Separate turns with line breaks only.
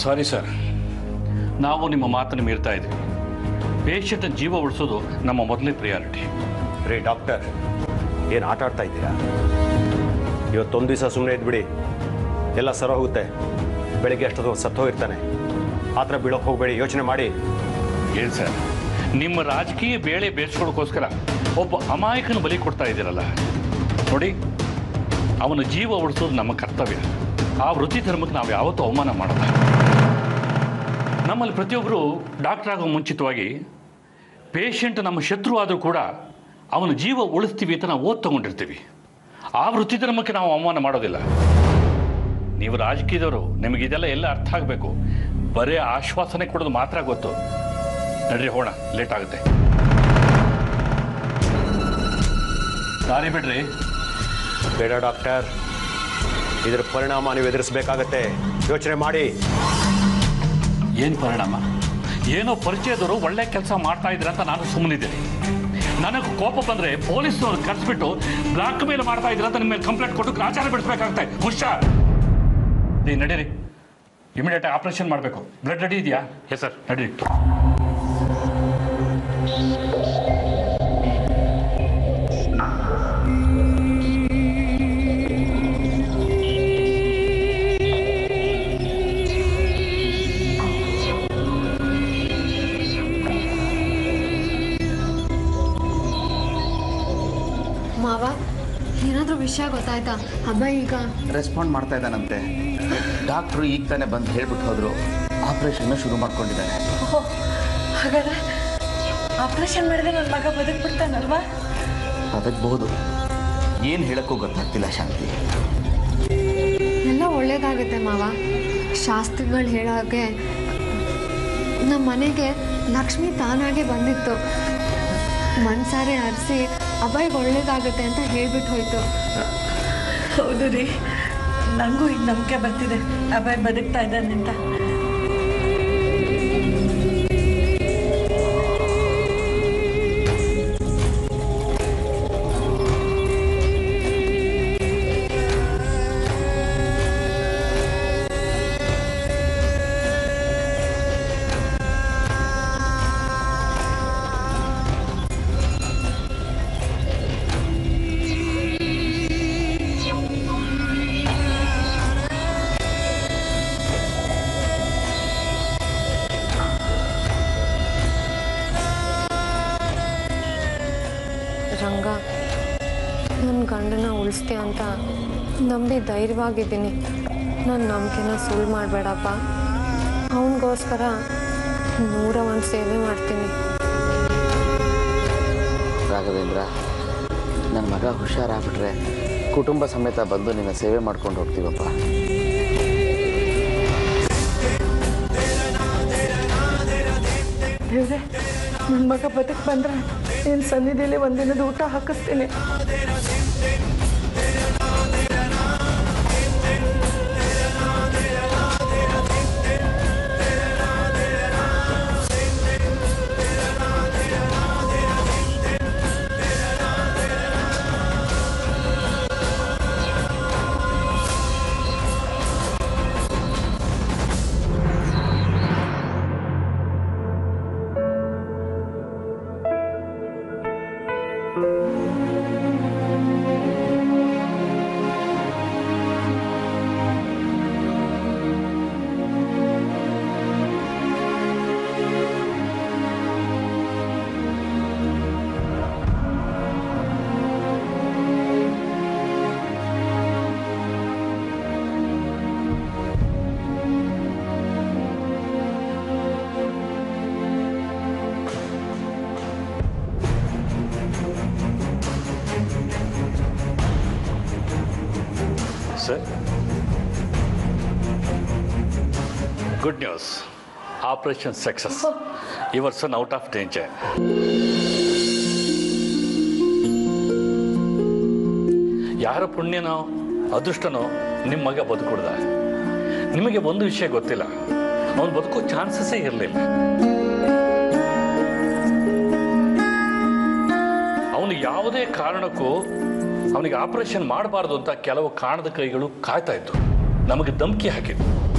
sorry sir ನಾವು ನಿಮ್ಮ ಮಾತನ್ನು ಮೀರ್ತಾ ಇದ್ದೀವಿ ಪೇಷಂಟ್ ಜೀವ ಉಳಿಸೋದು ನಮ್ಮ ಮೊದಲನೇ ಪ್ರಿಯಾರಿಟಿ
ರೀ ಡಾಕ್ಟರ್ ಏನು ಆಟ ಆಡ್ತಾ ಇದ್ದೀರಾ ಇವತ್ತೊಂದು ದಿವಸ ಸುಮ್ಮನೆ ಇದ್ಬಿಡಿ ಎಲ್ಲ ಸರ ಹೋಗುತ್ತೆ ಬೆಳಿಗ್ಗೆ ಅಷ್ಟೊತ್ತು ಸತ್ತೋಗಿರ್ತಾನೆ ಆ ಥರ ಬೀಳೋಕೆ ಹೋಗಬೇಡಿ ಯೋಚನೆ ಮಾಡಿ
ಏನು ಸರ್ ನಿಮ್ಮ ರಾಜಕೀಯ ಬೇಳೆ ಬೇಯಿಸ್ಕೊಳ್ಳೋಕ್ಕೋಸ್ಕರ ಒಬ್ಬ ಅಮಾಯಕನ ಬಲಿ ಕೊಡ್ತಾ ಇದ್ದೀರಲ್ಲ ನೋಡಿ ಅವನ ಜೀವ ಉಳಿಸೋದು ನಮ್ಮ ಕರ್ತವ್ಯ ಆ ವೃತ್ತಿ ಧರ್ಮಕ್ಕೆ ನಾವು ಯಾವತ್ತೂ ಅವಮಾನ ಮಾಡಲ್ಲ ನಮ್ಮಲ್ಲಿ ಪ್ರತಿಯೊಬ್ಬರು ಡಾಕ್ಟರ್ ಆಗೋ ಮುಂಚಿತವಾಗಿ ಪೇಷಂಟ್ ನಮ್ಮ ಶತ್ರು ಆದರೂ ಕೂಡ ಅವನ ಜೀವ ಉಳಿಸ್ತೀವಿ ಅಂತ ನಾವು ಓದ್ ತಗೊಂಡಿರ್ತೀವಿ ಆ ವೃತ್ತಿ ಧರ್ಮಕ್ಕೆ ನಾವು ಅವಮಾನ ಮಾಡೋದಿಲ್ಲ ನೀವು ರಾಜಕೀಯದವರು ನಿಮಗೆ ಇದೆಲ್ಲ ಎಲ್ಲ ಅರ್ಥ ಆಗಬೇಕು ಬರೇ ಆಶ್ವಾಸನೆ ಕೊಡೋದು ಮಾತ್ರ ಗೊತ್ತು ನಡ್ರಿ ಹೋಣ ಲೇಟ್ ಆಗುತ್ತೆ ದಾರಿ ಬಿಡ್ರಿ
ಬೇಡ ಡಾಕ್ಟರ್ ಇದರ ಪರಿಣಾಮ ನೀವು ಎದುರಿಸಬೇಕಾಗತ್ತೆ ಯೋಚನೆ ಮಾಡಿ
ಏನು ಪರಿಣಾಮ ಏನೋ ಪರಿಚಯದವರು ಒಳ್ಳೆ ಕೆಲಸ ಮಾಡ್ತಾ ಇದ್ರೆ ಅಂತ ನಾನು ಸುಮ್ಮನಿದ್ದೀನಿ ನನಗೆ ಕೋಪ ಬಂದರೆ ಪೊಲೀಸ್ನವ್ರು ಕರೆಸ್ಬಿಟ್ಟು ಬ್ಲಾಕ್ ಮೇಲ್ ಮಾಡ್ತಾ ಇದ್ರೆ ಅಂತ ನಿಮ್ಮ ಮೇಲೆ ಕಂಪ್ಲೇಂಟ್ ಕೊಟ್ಟು ಗ್ರಾಚಾರ ಬಿಡಿಸ್ಬೇಕಾಗುತ್ತೆ ಹುಷಾರ್ ನೀ ನಡೀರಿ ಇಮಿಡಿಯೇಟ್ ಆಪರೇಷನ್ ಮಾಡಬೇಕು ಬ್ಲಡ್ ರೆಡಿ ಇದೆಯಾ ಎಸ್ ಸರ್ ನಡೀರಿ
ಮಾವ ಏನಾದರೂ ವಿಷಯ ಗೊತ್ತಾಯ್ತಾ ಅಬ್ಬ ಈಗ
ರೆಸ್ಪಾಂಡ್ ಮಾಡ್ತಾ ಇದ್ದಾನಂತೆ ಡಾಕ್ಟ್ರು ಈಗ ತಾನೇ ಬಂದು ಹೇಳ್ಬಿಟ್ಟು ಹೋದ್ರು ಆಪರೇಷನ್ನ ಶುರು ಮಾಡ್ಕೊಂಡಿದ್ದಾನೆ
ಹಾಗಾದ್ರೆ ಆಪರೇಷನ್ ಮಾಡಿದ್ರೆ ನನ್ನ ಮಗ ಬದುಕ್ಬಿಡ್ತಾನಲ್ವಾ
ಬದುಕಬಹುದು ಏನು ಹೇಳಕ್ಕೂ ಗೊತ್ತಾಗ್ತಿಲ್ಲ ಶಾಂತಿ
ಎಲ್ಲ ಒಳ್ಳೇದಾಗುತ್ತೆ ಮಾವ ಶಾಸ್ತ್ರಿಗಳು ಹೇಳೋ ಹಾಗೆ ನಮ್ಮ ಮನೆಗೆ ಲಕ್ಷ್ಮಿ ತಾನಾಗೆ ಬಂದಿತ್ತು ಮನ್ಸಾರೆ ಹರಿಸಿ ಅಬ್ಬಾಯಿಗೆ ಒಳ್ಳೇದಾಗುತ್ತೆ ಅಂತ ಹೇಳ್ಬಿಟ್ಟು ಹೋಯ್ತು
ಹೌದು ರೀ ನನಗೂ ಈಗ ನಂಬಿಕೆ ಬರ್ತಿದೆ ಅಭಯ್ ಬದುಕ್ತಾ ಇದ್ದಾನೆ ಅಂತ
ರಂಗ ನನ್ನ ಗಂಡನ ಉಳಿಸ್ತೀಯ ಅಂತ ನಂಬಿ ಧೈರ್ಯವಾಗಿದ್ದೀನಿ ನನ್ನ ನಂಬಿಕೆನ ಸುಳ್ಳು ಮಾಡಬೇಡಪ್ಪ ಅವನಿಗೋಸ್ಕರ ನೂರ ಒಂದು ಸೇವೆ ಮಾಡ್ತೀನಿ
ರಾಘವೇಂದ್ರ ನನ್ನ ಮಗ ಹುಷಾರಾಗ್ಬಿಟ್ರೆ ಕುಟುಂಬ ಸಮೇತ ಬಂದು ನಿನ್ನ ಸೇವೆ ಮಾಡ್ಕೊಂಡು ಹೋಗ್ತೀವಪ್ಪ
ದೇವ್ರೆ ನನ್ನ ಮಗ ಬದುಕ್ ಬಂದ್ರೆ ನಿನ್ನ ಸನ್ನಿಧಿಯಲ್ಲಿ ಒಂದಿನದ ಊಟ ಹಾಕಿಸ್ತೀನಿ
sir good news operation success your son out of danger ಯಾರ ಪುಣ್ಯನೋ ಅದೃಷ್ಟನೋ ನಿಮ್ಮ ಮಗ ಬದುಕುಡ್ದ ನಿಮಗೆ ಒಂದು ವಿಷಯ ಗೊತ್ತಿಲ್ಲ ಅವನು ಬದುಕೋ ಚಾನ್ಸಸ್ಸೇ ಇರಲಿಲ್ಲ ಅವನು ಯಾವುದೇ ಕಾರಣಕ್ಕೂ ಅವನಿಗೆ ಆಪರೇಷನ್ ಮಾಡಬಾರ್ದು ಅಂತ ಕೆಲವು ಕಾರಣದ ಕೈಗಳು ಕಾಯ್ತಾ ಇತ್ತು ನಮಗೆ ಧಮಕಿ ಹಾಕಿದ್ದು